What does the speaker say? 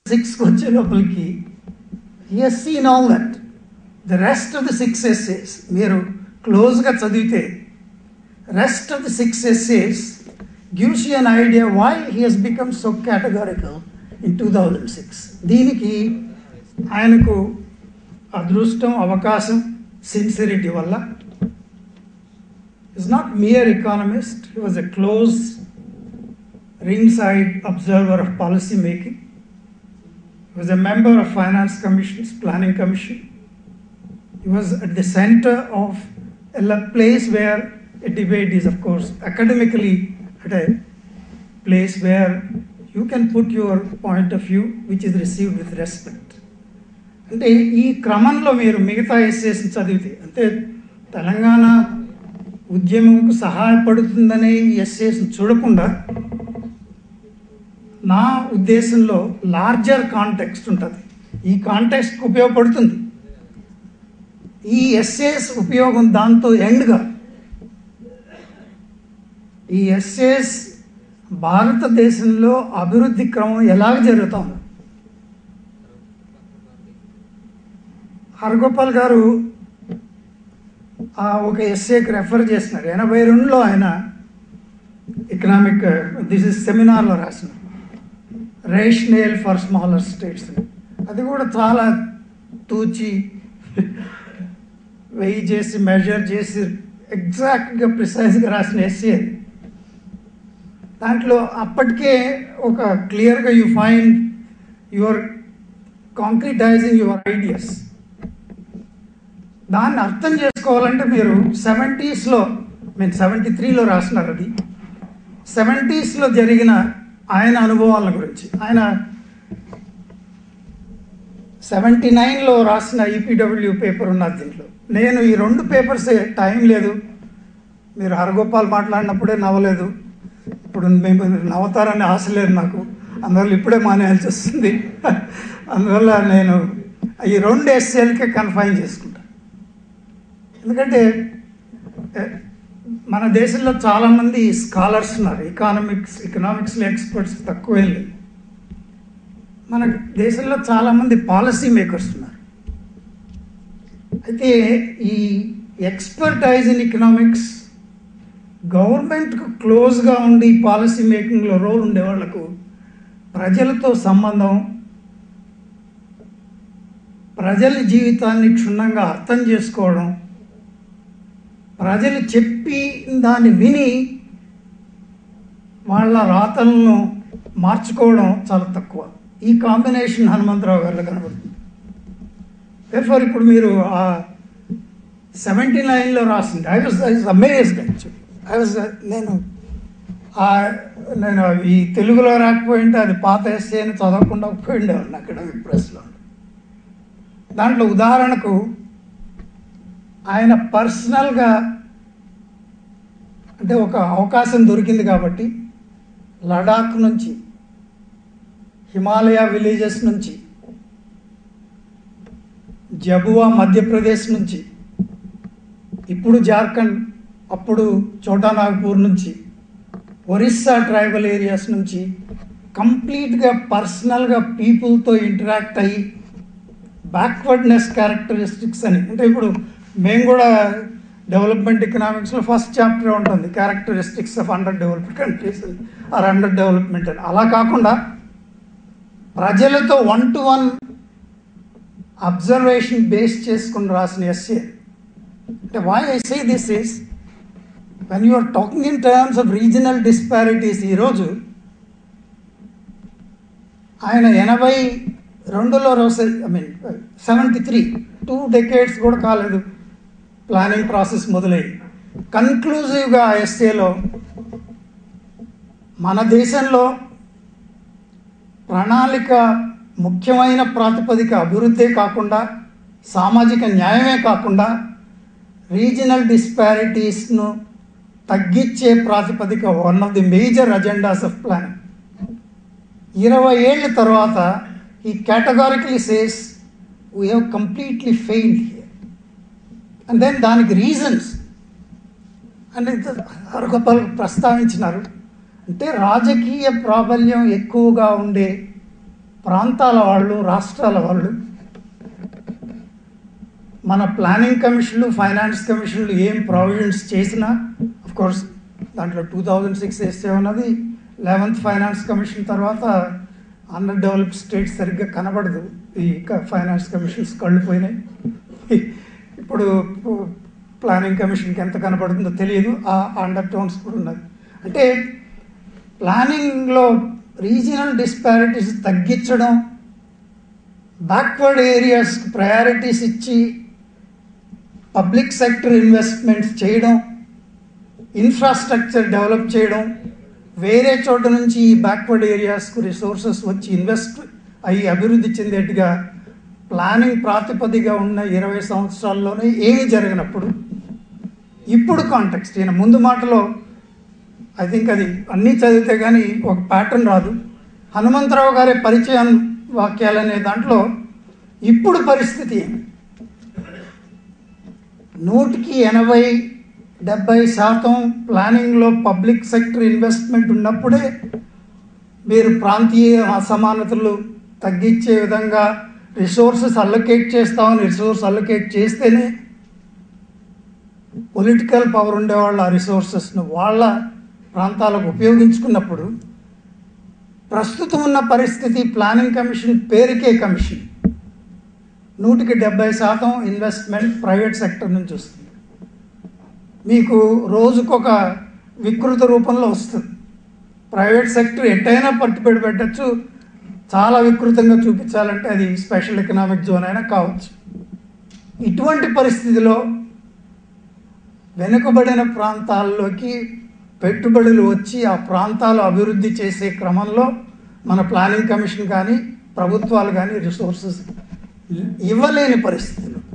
సిక్స్కి వచ్చే లోపలికి as seen all that the rest of the six essays మీరు క్లోజ్గా చదివితే rest of the six essays gives you an idea why he he's become so categorical in two thousand six దీనికి ఆయనకు అదృష్టం అవకాశం సిన్సిరిటీ వల్ల is not mere economist, he was a close ringside observer of policy making. He was a member of finance commissions, planning commission. He was at the center of a la- place where a debate is, of course, academically at a place where you can put your point of view, which is received with respect. అంటే ఈ క్రమంలో మీరు మిగతా ఎస్సేస్ని చదివితే అంటే తెలంగాణ ఉద్యమంకు సహాయపడుతుందనే ఈ ఎస్సేస్ని చూడకుండా నా ఉద్దేశంలో లార్జర్ కాంటెక్స్ట్ ఉంటుంది ఈ కాంటెక్స్ట్కి ఉపయోగపడుతుంది ఈ ఎస్ఏస్ ఉపయోగం దాంతో ఎండ్గా ఈ ఎస్ఏస్ భారతదేశంలో అభివృద్ధి క్రమం ఎలాగ జరుగుతుంది హరగోపాల్ గారు ఆ ఒక ఎస్ఏకి రెఫర్ చేస్తున్నారు ఎనభై రెండులో ఆయన ఎకనామిక్ దిస్ ఇస్ సెమినార్లో రాసిన రేషనల్ ఫర్ స్మాలర్ స్టేట్స్ అది కూడా చాలా తూచి వెయ్యి చేసి మెజర్ చేసి ఎగ్జాక్ట్గా ప్రిసైజ్గా రాసిన ఎస్సీ అది దాంట్లో అప్పటికే ఒక క్లియర్గా you find your concretising your ideas దాన్ని అర్థం చేసుకోవాలంటే మీరు సెవెంటీస్లో మీన్ సెవెంటీ త్రీలో రాసినారు అది సెవెంటీస్లో జరిగిన ఆయన అనుభవాల గురించి ఆయన సెవెంటీ నైన్లో రాసిన ఈపీడబ్ల్యూ పేపర్ ఉన్నది దీంట్లో నేను ఈ రెండు పేపర్సే టైం లేదు మీరు హరగోపాల్ మాట్లాడినప్పుడే నవ్వలేదు ఇప్పుడు మేము నవ్వుతారని ఆశ లేదు నాకు అందువల్ల ఇప్పుడే మానేయాల్సి వస్తుంది అందువల్ల నేను ఈ రెండు ఎస్ఏలకే కన్ఫైన్ చేసుకుంటాను ఎందుకంటే ఎ, మన దేశంలో చాలామంది స్కాలర్స్ ఉన్నారు ఎకానమిక్స్ ఎకనామిక్స్లో ఎక్స్పర్ట్స్ తక్కువే లేదు మన దేశంలో చాలామంది పాలసీ మేకర్స్ ఉన్నారు అయితే ఈ ఎక్స్పర్టైజ్ ఇన్ ఎకనామిక్స్ గవర్నమెంట్కు క్లోజ్గా ఉండి పాలసీ మేకింగ్లో రోల్ ఉండే వాళ్ళకు ప్రజలతో సంబంధం ప్రజల జీవితాన్ని క్షుణ్ణంగా అర్థం చేసుకోవడం ప్రజలు చెప్పి దాన్ని విని వాళ్ళ రాతలను మార్చుకోవడం చాలా తక్కువ ఈ కాంబినేషన్ హనుమంతరావు గారిలో కనబడుతుంది ఫర్ ఇప్పుడు మీరు ఆ సెవెంటీ నైన్లో రాసింది I was I was amazed actually I was నేను ఆ- నేను ఈ తెలుగులో రాకపోయింటే అది పాత ఎస్సే అని చదవకుండా పోయిండేవాడిని అకాడమిక్ ప్రెస్లో దాంట్లో ఉదాహరణకు ఆయన పర్సనల్గా అంటే ఒక అవకాశం దొరికింది కాబట్టి లడాక్ నుంచి హిమాలయ విలేజెస్ నుంచి జబువా మధ్యప్రదేశ్ నుంచి ఇప్పుడు జార్ఖండ్ అప్పుడు చోటానాగ్పూర్ నుంచి ఒరిస్సా ట్రైబల్ ఏరియాస్ నుంచి కంప్లీట్గా పర్సనల్గా పీపుల్తో ఇంటరాక్ట్ అయ్యి బ్యాక్వర్డ్నెస్ క్యారెక్టరిస్టిక్స్ అని అంటే ఇప్పుడు మేము కూడా డెవలప్మెంట్ ఎకనామిక్స్లో ఫస్ట్ చాప్టర్ ఉంటుంది characteristics of under developed countries or under development అని అలా కాకుండా ప్రజలతో one to one observation base చేసుకుని రాసిన ఎస్సే అంటే why I say this is when you are talking in terms of regional disparities ఈరోజు ఆయన ఎనభై రెండులో రోజు I mean seventy three two decades కూడా కాలేదు ప్లానింగ్ ప్రాసెస్ మొదలై కన్క్లూజివ్గా ఎస్ఏలో మన దేశంలో ప్రణాళిక ముఖ్యమైన ప్రాతిపదిక అభివృద్ధే కాకుండా సామాజిక న్యాయమే కాకుండా రీజనల్ డిస్పారిటీస్ను తగ్గించే ప్రాతిపదిక one of the major agendas of planning ఇరవై ఏళ్ళ తర్వాత ఈ categorically says we have completely failed here and then దానికి రీజన్స్ అంటే ప్రాంతాల వాళ్ళు రాష్ట్రాల వాళ్ళు మన ప్లానింగ్ కమిషన్లు ఫైనాన్స్ కమిషన్లు ఏం ప్రొవిజన్స్ చేసినా అఫ్ కోర్స్ దాంట్లో టూ థౌజండ్ సిక్స్ వేస్తే ఉన్నది లెవెన్త్ ఫైనాన్స్ కమిషన్ తర్వాత అండర్ డెవలప్ స్టేట్స్ సరిగ్గా కనబడదు ఈ ఫైనాన్స్ కమిషన్స్ కళ్ళు పోయినాయి ఇప్పుడు ప్లానింగ్ కమిషన్కి ఎంత కనబడుతుందో తెలియదు ఆ అండర్ టోన్స్ కూడా ఉన్నది అంటే ప్లానింగ్లో రీజినల్ డిస్పారిటీస్ తగ్గించడం బ్యాక్వర్డ్ ఏరియాస్ ప్రయారిటీస్ ఇచ్చి పబ్లిక్ సెక్టర్ ఇన్వెస్ట్మెంట్స్ చేయడం ఇన్ఫ్రాస్ట్రక్చర్ డెవలప్ చేయడం వేరే చోట నుంచి ఈ బ్యాక్వర్డ్ ఏరియాస్కు రిసోర్సెస్ వచ్చి ఇన్వెస్ట్ అయ్యి అభివృద్ధి చెందేట్టుగా ప్లానింగ్ ప్రాతిపదిగా ఉన్న ఇరవై సంవత్సరాల్లోనే ఏమీ జరిగినప్పుడు ఇప్పుడు కాంటెక్స్ట్ ఈయన ముందు మాటలో ఐ థింక్ అది అన్నీ చదివితే కానీ ఒక ప్యాటర్న్ రాదు హనుమంతరావు గారి పరిచయం వాక్యాలనే దాంట్లో ఇప్పుడు పరిస్థితి ఏమి నూటికి ఎనభై డెబ్బై శాతం ప్లానింగ్లో పబ్లిక్ సెక్టర్ ఇన్వెస్ట్మెంట్ ఉన్నప్పుడే మీరు ప్రాంతీయ అసమానతలు తగ్గించే విధంగా రిసోర్సెస్ అల్లొకేట్ చేస్తామని రిసోర్స్ అల్లొకేట్ చేస్తేనే పొలిటికల్ పవర్ ఉండేవాళ్ళు ఆ రిసోర్సెస్ను వాళ్ళ ప్రాంతాలకు ఉపయోగించుకున్నప్పుడు ప్రస్తుతం ఉన్న పరిస్థితి ప్లానింగ్ కమిషన్ పేరుకే కమిషన్ నూటికి డెబ్బై శాతం ఇన్వెస్ట్మెంట్ ప్రైవేట్ సెక్టర్ నుంచి వస్తుంది మీకు రోజుకొక వికృత రూపంలో వస్తుంది ప్రైవేట్ సెక్టర్ ఎట్టయినా పట్టుబడి పెట్టచ్చు చాలా వికృతంగా చూపించాలంటే అది స్పెషల్ ఎకనామిక్ జోన్ అయినా కావచ్చు ఇటువంటి పరిస్థితిలో వెనుకబడిన ప్రాంతాల్లోకి పెట్టుబడులు వచ్చి ఆ ప్రాంతాలు అభివృద్ధి చేసే క్రమంలో మన ప్లానింగ్ కమిషన్ కానీ ప్రభుత్వాలు కానీ రిసోర్సెస్ ఇవ్వలేని పరిస్థితులు